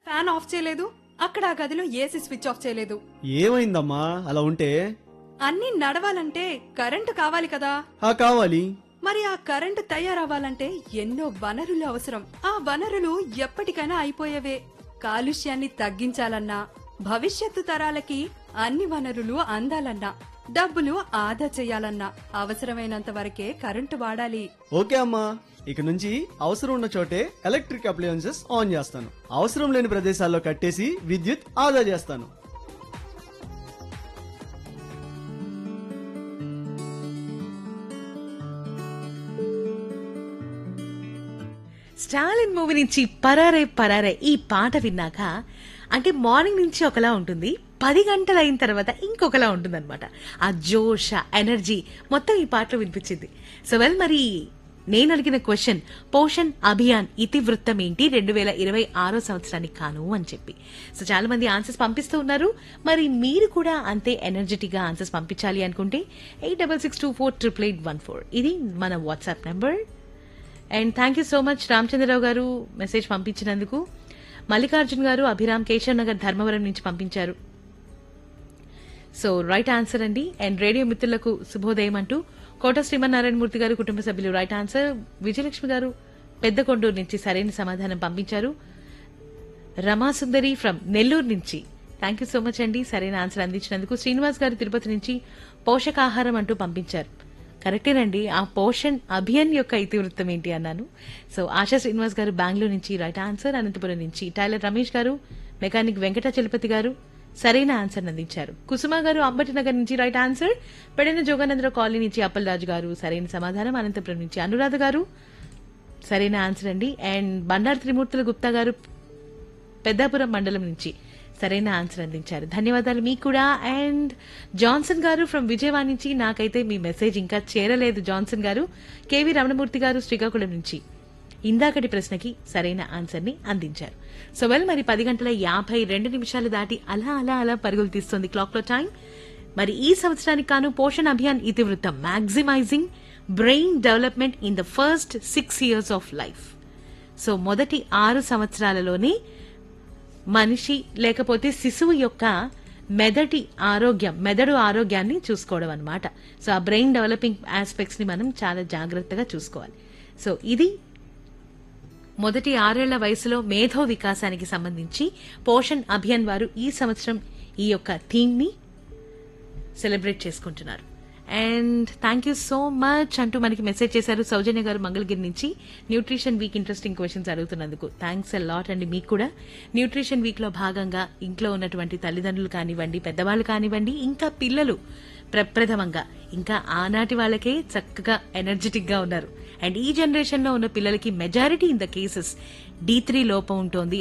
fan of చేయలేదు అక్కడ ఆ గదిలో ఏసీ స్విచ్ ఆఫ్ చేయలేదు ఏమైందమ్మా అలా ఉంటే అన్నీ నడవాలంటే కరెంటు కావాలి కదా ఆ కావాలి మరి ఆ కరెంటు తయారవ్వాలంటే ఎన్నో వనరులు అవసరం ఆ వనరులు ఎప్పటికైనా అయిపోయేవే కాలుష్యాన్ని తగ్గించాలన్నా భవిష్యత్తు తరాలకి అన్ని వనరులు అందాలన్నా డబ్బులు ఆదా చేయాలన్నా అవసరమైనంత వరకే కరెంటు వాడాలి ఓకే అమ్మా ఇక నుంచి అవసరం ఉన్న చోటే ఎలక్ట్రిక్ అప్లయన్సెస్ ఆన్ చేస్తాను అవసరం లేని ప్రదేశాల్లో కట్టేసి విద్యుత్ ఆదా చేస్తాను స్టాలిన్ మూవీ నుంచి పరారే పరారే ఈ పాట విన్నాక అంటే మార్నింగ్ నుంచి ఒకలా ఉంటుంది పది గంటలు అయిన తర్వాత ఇంకొకలా ఉంటుంది అనమాట ఆ జోష్ ఆ ఎనర్జీ మొత్తం ఈ పాటలో వినిపించింది సో వెల్ మరి నేను అడిగిన క్వశ్చన్ పోషణ్ అభియాన్ ఇతివృత్తం ఏంటి రెండు వేల ఇరవై ఆరో సంవత్సరానికి కాను అని చెప్పి సో చాలా మంది ఆన్సర్స్ పంపిస్తూ ఉన్నారు మరి మీరు కూడా అంతే ఎనర్జెటిక్ గా ఆన్సర్స్ పంపించాలి అనుకుంటే eight double six two four triple eight one four ఇది మన WhatsApp number and thank you so much Ramachandrarao garu message పంపించినందుకు Mallikarjun గారు అభిరామ్ కేశవ్ నగర్ ధర్మవరం నుంచి పంపించారు సో రైట్ ఆన్సర్ అండి అండ్ రేడియో మిత్రులకు శుభోదయం అంటూ కోట శ్రీమన్నారాయణమూర్తి గారు కుటుంబ సభ్యులు రైట్ ఆన్సర్ విజయలక్ష్మి గారు పెద్ద కొండూరు నుంచి సరైన సమాధానం పంపించారు రమాసుందరి ఫ్రమ్ నెల్లూరు నుంచి థ్యాంక్ యూ సో మచ్ అండి సరైన ఆన్సర్ అందించినందుకు శ్రీనివాస్ గారు తిరుపతి నుంచి పోషకాహారం అంటూ పంపించారు కరెక్టేనండి ఆ పోషణ్ అభియాన్ యొక్క ఇతివృత్తం ఏంటి అన్నాను సో ఆశా శ్రీనివాస్ గారు బెంగళూరు నుంచి రైట్ ఆన్సర్ అనంతపురం నుంచి టైలర్ రమేష్ గారు మెకానిక్ వెంకట చలపతి గారు సరైన ఆన్సర్ అందించారు కుసుమ గారు అంబటి నగర్ నుంచి right answer Pedana Joganandarao colony నుంచి అప్పలరాజు గారు సరైన సమాధానం అనంతపురం నుంచి అనురాధ గారు సరైన ఆన్సర్ అండి అండ్ బండారు త్రిమూర్తుల గుప్తా గారు పెద్దాపురం మండలం నుంచి సరైన ఆన్సర్ అందించారు ధన్యవాదాలు మీకు కూడా and Johnson garu from Vijayawada నుంచి నాకైతే మీ మెసేజ్ ఇంకా చేరలేదు జాన్సన్ గారు కేవి రమణమూర్తి గారు శ్రీకాకుళం నుంచి ఇందాకటి ప్రశ్నకి సరైన ఆన్సర్ ని అందించారు సో వెల్ మరి పది గంటల యాభై రెండు నిమిషాలు దాటి అలా అలా అలా పరుగులు తీస్తుంది క్లాక్ లో టైం మరి ఈ సంవత్సరానికి కాను పోషణ్ అభియాన్ ఇతివృత్తం maximising brain development in the first six years of life so మొదటి ఆరు సంవత్సరాలలోనే మనిషి లేకపోతే శిశువు యొక్క మెదటి ఆరోగ్యం మెదడు ఆరోగ్యాన్ని చూసుకోవడం అన్నమాట సో ఆ బ్రెయిన్ డెవలపింగ్ ఆస్పెక్ట్స్ ని మనం చాలా జాగ్రత్తగా చూసుకోవాలి సో ఇది మొదటి ఆరేళ్ల వయసులో మేధో వికాసానికి సంబంధించి పోషణ్ అభియాన్ వారు ఈ సంవత్సరం ఈ యొక్క థీమ్ ని సెలబ్రేట్ చేసుకుంటున్నారు and thank you so much అంటూ మనకి మెసేజ్ చేశారు సౌజన్య గారు మంగళగిరి నుంచి న్యూట్రిషన్ వీక్ ఇంట్రెస్టింగ్ క్వశ్చన్స్ అడుగుతున్నందుకు థ్యాంక్స్ అ లాట్ అండి మీకు కూడా న్యూట్రిషన్ వీక్ లో భాగంగా ఇంట్లో ఉన్నటువంటి తల్లిదండ్రులు కానివ్వండి పెద్దవాళ్ళు కానివ్వండి ఇంకా పిల్లలు ప్రప్రథమంగా ఇంకా ఆనాటి వాళ్ళకే చక్కగా ఎనర్జెటిక్ గా ఉన్నారు అండ్ ఈ జనరేషన్ లో ఉన్న పిల్లలకి majority in the cases D three లోపం ఉంటుంది